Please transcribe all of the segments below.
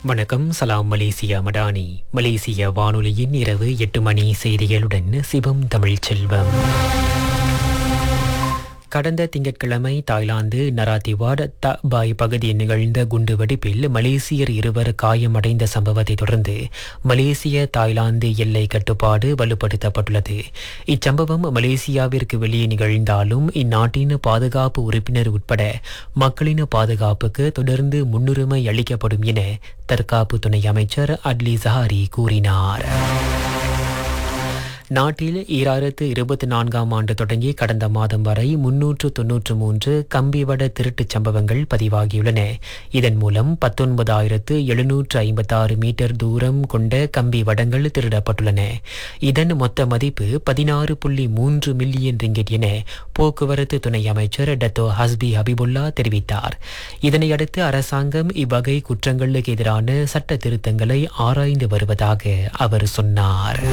வணக்கம் சலாம் மலேசியா மடானி மலேசிய வானொலியின் இரவு எட்டு மணி செய்திகளுடன் சிவம் தமிழ் செல்வம் கடந்த திங்கட்கிழமை தாய்லாந்து நராத்திவாட் தபாய் பகுதியில் நிகழ்ந்த குண்டுவெடிப்பில் மலேசியர் இருவர் காயமடைந்த சம்பவத்தை தொடர்ந்து மலேசிய தாய்லாந்து எல்லை கட்டுப்பாடு வலுப்படுத்தப்பட்டுள்ளது இச்சம்பவம் மலேசியாவிற்கு வெளியே நிகழ்ந்தாலும் இந்நாட்டின் பாதுகாப்பு உறுப்பினர் உட்பட மக்களின் பாதுகாப்புக்கு தொடர்ந்து முன்னுரிமை அளிக்கப்படும் என தற்காப்பு துணை அமைச்சர் அட்லி சஹாரி கூறினார் நாட்டில் ஈராயிரத்து இருபத்தி நான்காம் ஆண்டு தொடங்கி கடந்த மாதம் வரை முன்னூற்று தொன்னூற்று மூன்று கம்பிவட திருட்டுச் சம்பவங்கள் பதிவாகியுள்ளன இதன் மூலம் பத்தொன்பதாயிரத்து எழுநூற்று ஐம்பத்தாறு மீட்டர் தூரம் கொண்ட கம்பி வடங்கள் திருடப்பட்டுள்ளன இதன் மொத்த மதிப்பு பதினாறு புள்ளி மூன்று மில்லியன் ரிங்கெட் என போக்குவரத்து துணை அமைச்சர் டத்தோ ஹஸ்பி ஹபிபுல்லா தெரிவித்தார் இதனையடுத்து அரசாங்கம் இவ்வகை குற்றங்களுக்கு எதிரான சட்ட திருத்தங்களை ஆராய்ந்து வருவதாக அவர் சொன்னார்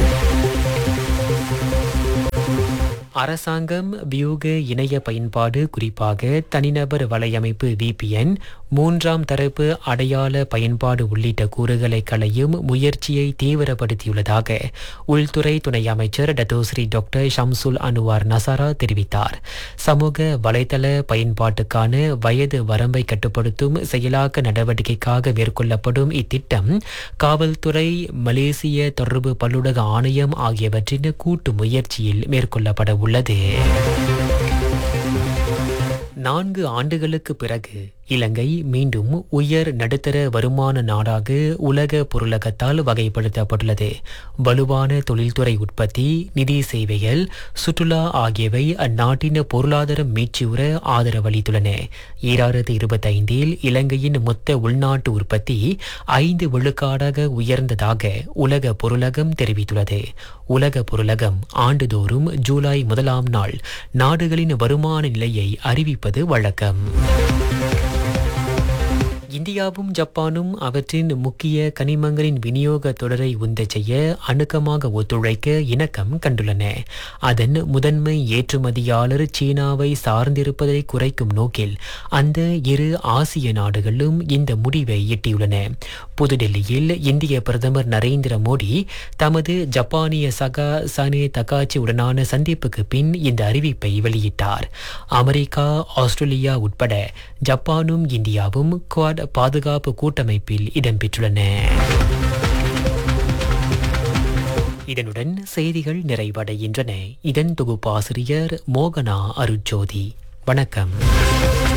அரசாங்கம் வியூக இணைய பயன்பாடு குறிப்பாக தனிநபர் வலையமைப்பு விபிஎன் மூன்றாம் தரப்பு அடையாள பயன்பாடு உள்ளிட்ட கூறுகளை களையும் முயற்சியை தீவிரப்படுத்தியுள்ளதாக உள்துறை துணை அமைச்சர் Datuk Seri doctor Shamsul Anuar Nasarah தெரிவித்தார் சமூக வலைதள பயன்பாட்டுக்கான வயது வரம்பை கட்டுப்படுத்தும் செயலாக்க நடவடிக்கைக்காக மேற்கொள்ளப்படும் இத்திட்டம் காவல்துறை மலேசிய தொடர்பு பல்லுலக ஆணையம் ஆகியவற்றின் கூட்டு முயற்சியில் மேற்கொள்ளப்பட உள்ளது நான்கு ஆண்டுகளுக்கு பிறகு இலங்கை மீண்டும் உயர் நடுத்தர வருமான நாடாக உலக பொருளகத்தால் வகைப்படுத்தப்பட்டுள்ளது வலுவான தொழில்துறை உற்பத்தி நிதி சேவைகள் சுற்றுலா ஆகியவை அந்நாட்டின் பொருளாதார மீட்சியுற ஆதரவளித்துள்ளன ஈராயிரத்தி இருபத்தைந்தில் இலங்கையின் மொத்த உள்நாட்டு உற்பத்தி ஐந்து விழுக்காடாக உயர்ந்ததாக உலக பொருளகம் தெரிவித்துள்ளது உலக பொருளகம் ஆண்டுதோறும் ஜூலை முதலாம் நாள் நாடுகளின் வருமான நிலையை அறிவிப்பது வழக்கம் இந்தியாவும் ஜப்பானும் அவற்றின் முக்கிய கனிமங்களின் விநியோக தொடரை உந்தச் செய்ய அணுக்கமாக ஒத்துழைக்க இணக்கம் கண்டுள்ளன அதன் முதன்மை ஏற்றுமதியாளர் சீனாவை சார்ந்திருப்பதை குறைக்கும் நோக்கில் அந்த இரு ஆசிய நாடுகளும் இந்த முடிவை எட்டியுள்ளன புதுடெல்லியில் இந்திய பிரதமர் நரேந்திர மோடி தமது ஜப்பானிய சகா சனே தகாச்சி உடனான சந்திப்புக்கு பின் இந்த அறிவிப்பை வெளியிட்டார் அமெரிக்கா ஆஸ்திரேலியா உட்பட ஜப்பானும் இந்தியாவும் குவாட் பாதுகாப்பு கூட்டமைப்பில் இடம்பெற்றுள்ளன இதனுடன் செய்திகள் நிறைவடைகின்றன இதன் தொகுப்பாசிரியர் மோகனா அருட்ஜோதி வணக்கம்